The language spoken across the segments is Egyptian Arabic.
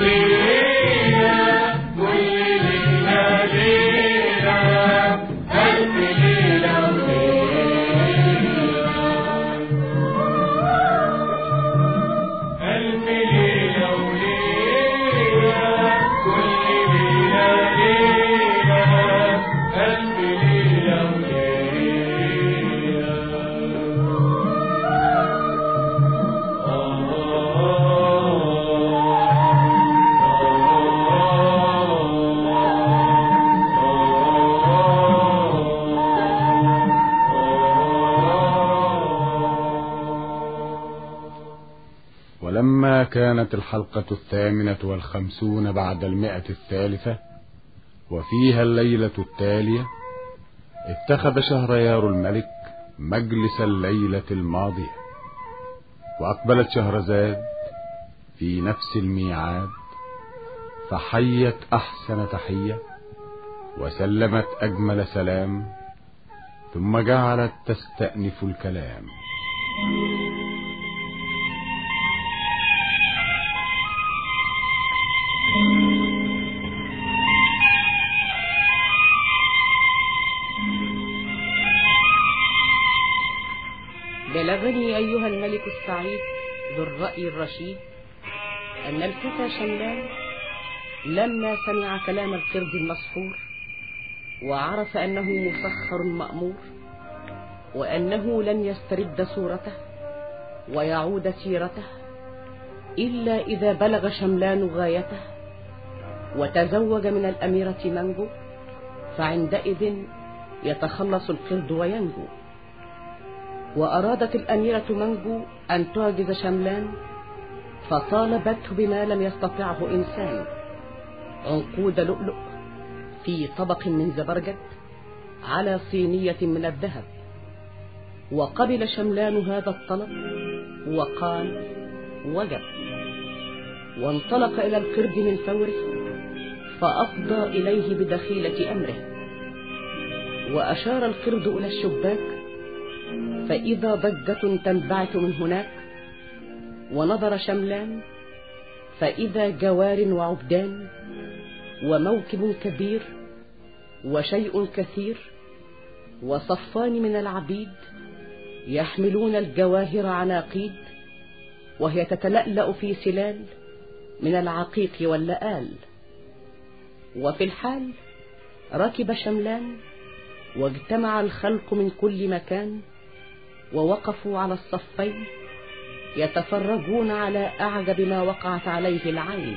ولما كانت الحلقة الثامنة والخمسون بعد المئة الثالثة وفيها الليلة التالية اتخذ شهريار الملك مجلس الليلة الماضية وأقبلت شهرزاد في نفس الميعاد فحيت أحسن تحية وسلمت أجمل سلام ثم جعلت تستأنف الكلام بلغني أيها الملك السعيد ذو الرأي الرشيد أن الفتى شملان لما سمع كلام القرد المسحور وعرف أنه مسخر مأمور وأنه لن يسترد صورته ويعود سيرته إلا إذا بلغ شملان غايته وتزوج من الأميرة منجو فعندئذ يتخلص القرد وينجو وأرادت الأميرة منجو أن تعجز شملان فطالبته بما لم يستطعه إنسان عنقود لؤلؤ في طبق من زبرجد على صينية من الذهب وقبل شملان هذا الطلب وقال وجب وانطلق إلى القرد من فوره فأفضى إليه بدخيلة أمره وأشار القرد إلى الشباك فإذا ضجة تنبعث من هناك ونظر شملان فإذا جوار وعبدان وموكب كبير وشيء كثير وصفان من العبيد يحملون الجواهر عناقيد وهي تتلألأ في سلال من العقيق واللآل وفي الحال ركب شملان واجتمع الخلق من كل مكان ووقفوا على الصفين يتفرجون على أعجب ما وقعت عليه العين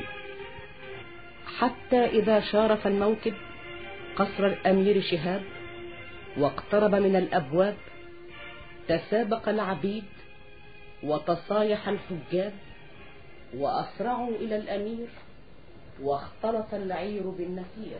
حتى إذا شارف الموكب قصر الأمير شهاب واقترب من الأبواب تسابق العبيد وتصايح الحجاب وأسرعوا إلى الأمير واختلط العير بالنفير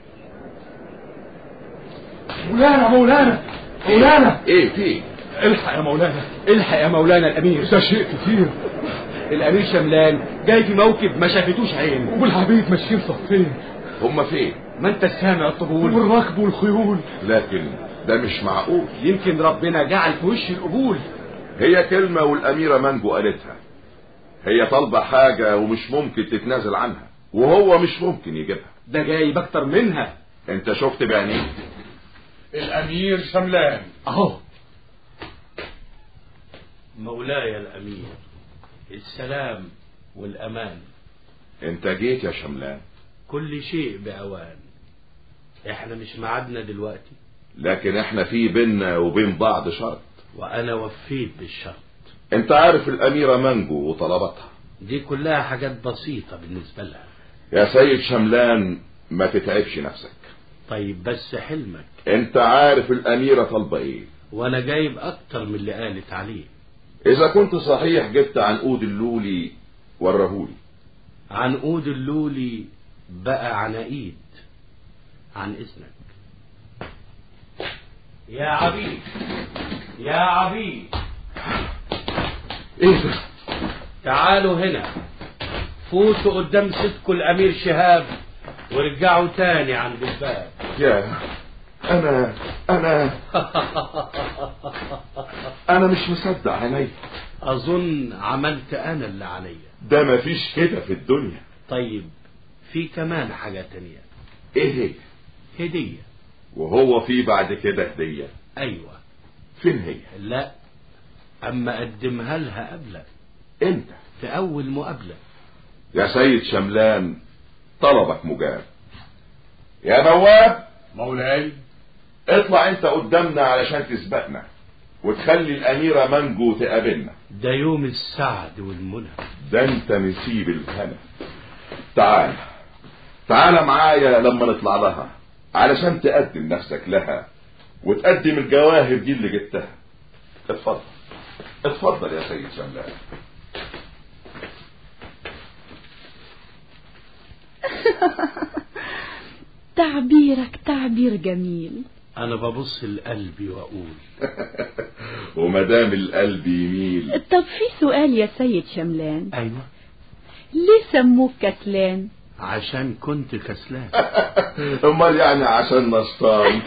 مولانا مولانا مولانا ايه في الحق يا مولانا الحق يا مولانا الامير ده شيء كتير الامير شملان جاي في موكب ما شافتوش عين والعبيد ماشيين صفين هما فين ما انت سامع الطبول والركب والخيول لكن ده مش معقول يمكن ربنا جعل في وش القبول هي كلمة والأميرة مانجو قالتها هي طالبة حاجة ومش ممكن تتنازل عنها وهو مش ممكن يجيبها ده جايب اكتر منها انت شفت بعينيك الامير شملان اهو مولاي الأمير السلام والأمان انت جيت يا شملان كل شيء بأوان احنا مش معادنا دلوقتي لكن احنا في بينا وبين بعض شرط وأنا وفيت بالشرط انت عارف الأميرة مانجو وطلباتها دي كلها حاجات بسيطة بالنسبة لها يا سيد شملان ما تتعبش نفسك طيب بس حلمك انت عارف الأميرة طالبة ايه وأنا جايب أكتر من اللي قالت عليه اذا كنت صحيح جبت عنقود اللولي ورهولي عنقود اللولي بقى عناقيد عن إذنك يا عبيد يا عبيد ايه ده تعالوا هنا فوتوا قدام سيدكم الأمير شهاب وارجعوا تاني عند الباب يا انا انا انا مش مصدق عيني أظن عملت أنا اللي عليا ده مفيش كده في الدنيا طيب في كمان حاجة تانية ايه هي هدية وهو في بعد كده هدية أيوة فين هي لا أما أقدمها لها قبلك انت في أول مقابلة يا سيد شملان طلبك مجاب يا بواب مولاي اطلع انت قدامنا علشان تسبقنا وتخلي الأميرة منجو تقابلنا ده يوم السعد والمنى ده انت نسيب الهنا تعال تعال معايا لما نطلع لها علشان تقدم نفسك لها وتقدم الجواهر دي اللي جبتها اتفضل اتفضل يا سيد شملان تعبيرك تعبير جميل أنا ببص لقلبي وأقول ومدام القلب يميل طب في سؤال يا سيد شملان أيوة ليه سموك كسلان عشان كنت كسلان امال يعني عشان نشطان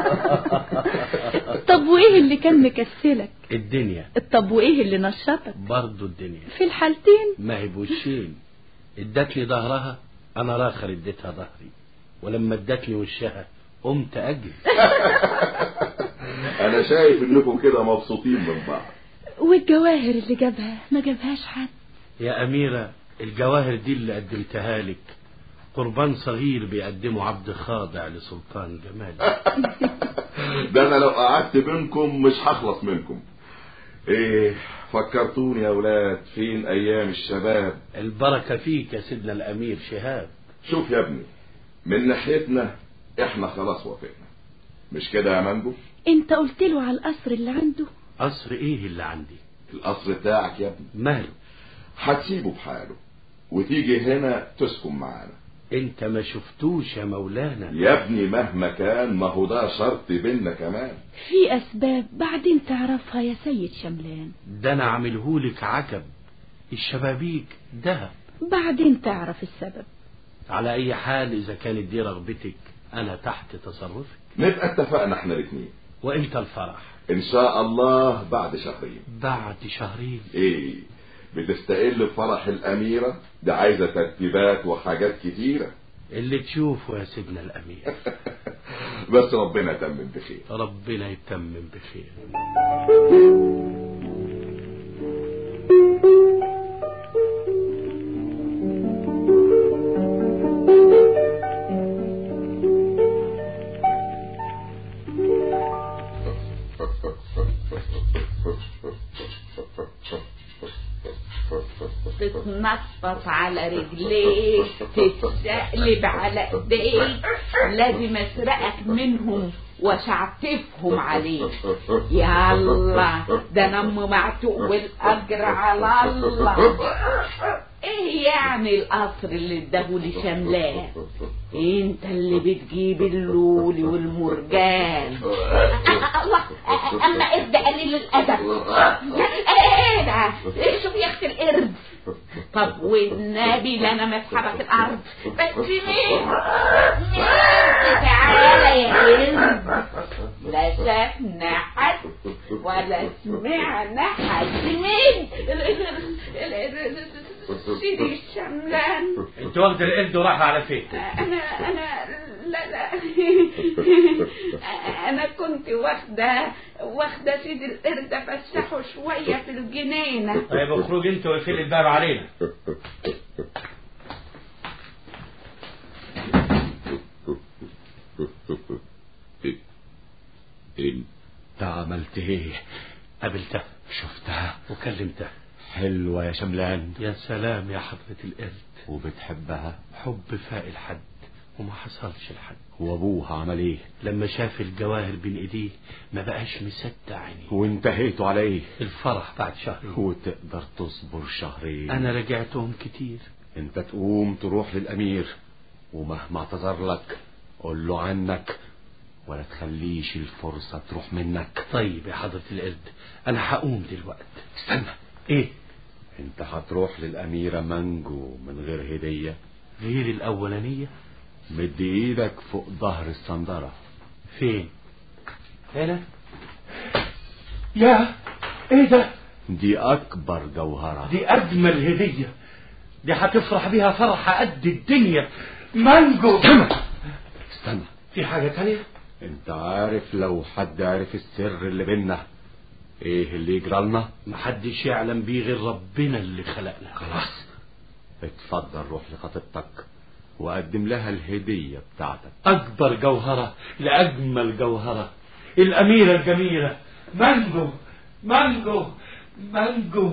طب وايه اللي كان مكسلك الدنيا طب وايه اللي نشطك برضو الدنيا في الحالتين ما هي بوشين ادتني ظهرها انا راخر اديتها ظهري ولما ادتني وشها قمت اجري انا شايف انكم كده مبسوطين من بعض والجواهر اللي جابها ما جابهاش حد يا اميرة الجواهر دي اللي قدمتها لك قربان صغير بيقدمه عبد خاضع لسلطان جمال ده انا لو قعدت بينكم مش هخلص منكم ايه فكرتوني يا ولاد فين ايام الشباب البركة فيك يا سيدنا الامير شهاب شوف يا ابني من ناحيتنا احنا خلاص وافقنا مش كده يا مانجو انت قلت له على القصر اللي عنده قصر ايه اللي عندي القصر بتاعك يا ابني ماله هتسيبه بحاله وتيجي هنا تسكن معانا انت ما شفتوش يا مولانا يا ابني مهما كان ما هو ده شرط بينا كمان في اسباب بعدين تعرفها يا سيد شملان ده انا عاملهولك عجب الشبابيك دهب بعدين تعرف السبب على اي حال اذا كانت دي رغبتك انا تحت تصرفك نبقى اتفقنا احنا الاثنين وامتى الفرح ان شاء الله بعد شهرين بعد شهرين ايه بتستقل بفرح الاميرة ده عايزة ترتيبات وحاجات كتيرة اللي تشوفه يا سيدنا الامير بس ربنا يتمم بخير ربنا يتمم بخير تتنطط على رجليك تتشقلب على ايديك لازم اسرقك منهم واشعتفهم عليك يلا ده انا ام معتوق والاجر على الله ايه يعني القصر اللي اداهولي شملان انت اللي بتجيب اللولي والمرجان الله اما ابدا قليل الادب ايه ده إيه شوف يا اختي القرد طب والنبي لا انا مسحبك الارض بس مين مين تعالى يا قرد لا شافنا حد ولا سمعنا حد مين سيدي الشملان انت واخد القرد وراح على فين انا انا لا لا انا كنت واخده واخده سيد القرد افسحه شويه في الجنينه طيب اخرج انت واقفل الباب علينا انت عملت ايه قابلتها شفتها وكلمتها حلوة يا شملان يا سلام يا حضرة القرد وبتحبها حب فاق الحد وما حصلش الحد وابوها عمل ايه لما شاف الجواهر بين ايديه ما بقاش مصدق عينيه وانتهيتوا على ايه الفرح بعد شهر وتقدر تصبر شهرين انا رجعتهم كتير انت تقوم تروح للامير ومهما اعتذر لك قول له عنك ولا تخليش الفرصة تروح منك طيب يا حضرة القرد انا هقوم دلوقتي استنى ايه انت هتروح للأميرة مانجو من غير هدية غير الاولانية مد ايدك فوق ظهر الصندرة فين هنا يا ايه ده دي اكبر جوهرة دي اجمل هدية دي هتفرح بيها فرحة قد الدنيا مانجو استنى في حاجة تانية انت عارف لو حد عرف السر اللي بينا ايه اللي يجرى لنا محدش يعلم بيه غير ربنا اللي خلقنا خلاص اتفضل روح لخطيبتك وقدم لها الهدية بتاعتك أكبر جوهرة لأجمل جوهرة الأميرة الجميلة مانجو مانجو مانجو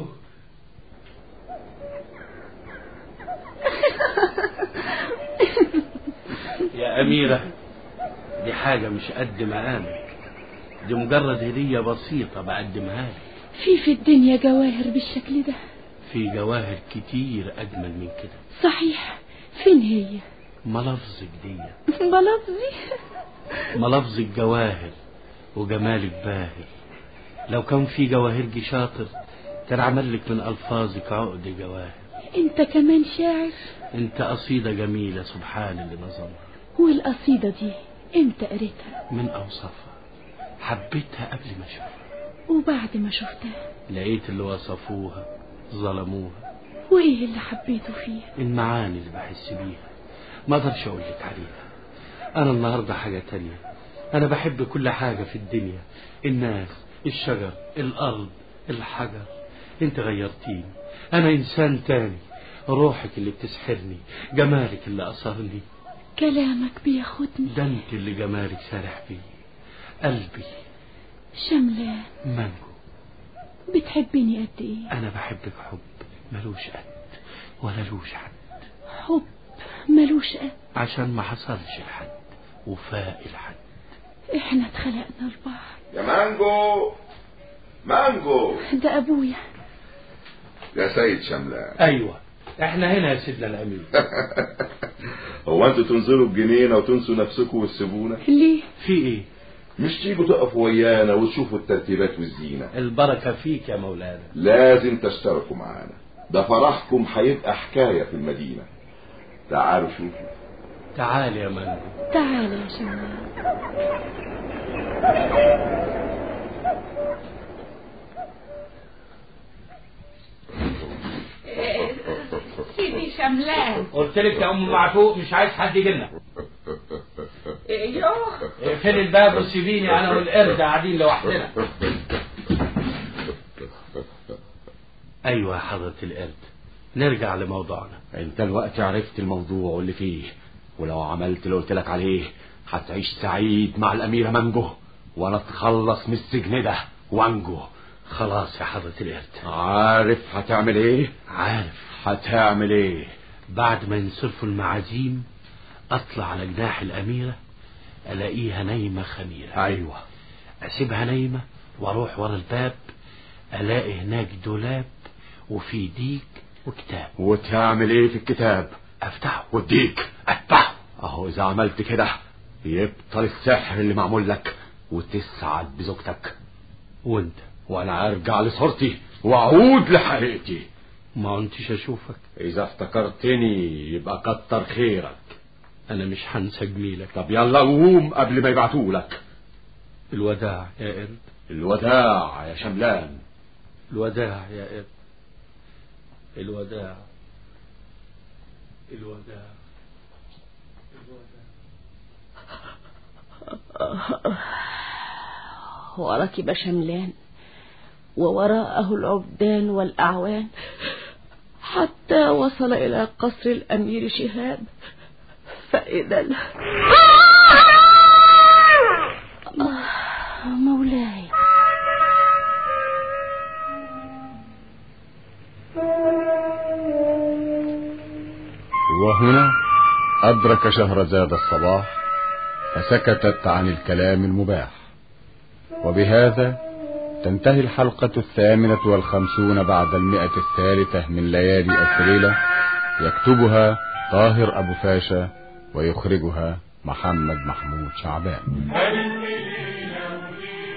يا أميرة دي حاجة مش قد مقامك دي مجرد هدية بسيطة بقدمها لك في في الدنيا جواهر بالشكل ده في جواهر كتير أجمل من كده صحيح فين هي ملفظك دي بلفظي ملفظك جواهر وجمالك باهر لو كان في جواهرجي شاطر كان عمل لك من ألفاظك عقد جواهر انت كمان شاعر انت قصيدة جميلة سبحان اللي نظمها والقصيدة دي امتى قريتها من أوصافها حبيتها قبل ما أشوفها وبعد ما شفتها لقيت اللي وصفوها ظلموها وايه اللي حبيته فيها المعاني اللي بحس بيها ما اقدرش اقول لك عليها انا النهارده حاجه تانية انا بحب كل حاجه في الدنيا الناس الشجر الارض الحجر انت غيرتيني انا انسان تاني روحك اللي بتسحرني جمالك اللي اثرني كلامك بياخدني ده انت اللي جمالك سارح بيه قلبي شملان مانجو بتحبني قد ايه انا بحبك حب ملوش قد ولا لوش حد حب ملوش قد عشان ما حصلش لحد وفاق الحد احنا اتخلقنا لبعض يا مانجو مانجو ده ابويا يا سيد شملان ايوه احنا هنا يا سيدنا الامير هو انتوا تنزلوا الجنينة وتنسوا نفسكم وتسيبونا ليه في ايه مش تيجوا تقفوا ويانا وتشوفوا الترتيبات والزينة البركه فيك يا مولانا لازم تشتركوا معانا ده فرحكم هيبقى حكاية في المدينة تعالوا شوفوا تعال يا مانجو تعال يا شملان سيدي شملان قلت لك يا ام معفوق مش عايز حد يجي لنا يوه اقفلي الباب وسيبيني انا والقرد قاعدين لوحدنا ايوه يا حضره القرد نرجع لموضوعنا انت الوقت عرفت الموضوع واللي فيه ولو عملت اللي قلت لك عليه هتعيش سعيد مع الأميرة مانجو وانا اتخلص من السجن ده وانجو خلاص يا حضره القرد عارف هتعمل ايه عارف هتعمل ايه بعد ما ينصرفوا المعازيم اطلع على جناح الاميره الاقيها نايمه خميره ايوه اسيبها نايمه واروح ورا الباب الاقي هناك دولاب وفي ديك وكتاب وتعمل ايه في الكتاب افتحه وديك اتبعه اهو اذا عملت كده يبطل السحر اللي معمول لك وتسعد بزوجتك وانت وانا ارجع لصورتي واعود لحقيقتي ما كنتش اشوفك اذا افتكرتني يبقى كتر خيرك انا مش هنسى جميلك طب يلا قوم قبل ما يبعتولك الوداع يا قرد الوداع يا شملان الوداع يا قرد الوداع الوداع وركب شملان ووراءه العبدان والأعوان حتى وصل إلى قصر الأمير شهاب فإذا ال- آه، مولاي وهنا أدرك شهرزاد الصباح فسكتت عن الكلام المباح وبهذا تنتهي الحلقة الثامنة والخمسون بعد المئة الثالثة من ليالي ألف ليلة يكتبها طاهر أبو فاشا ويخرجها محمد محمود شعبان هل الليلة وليلة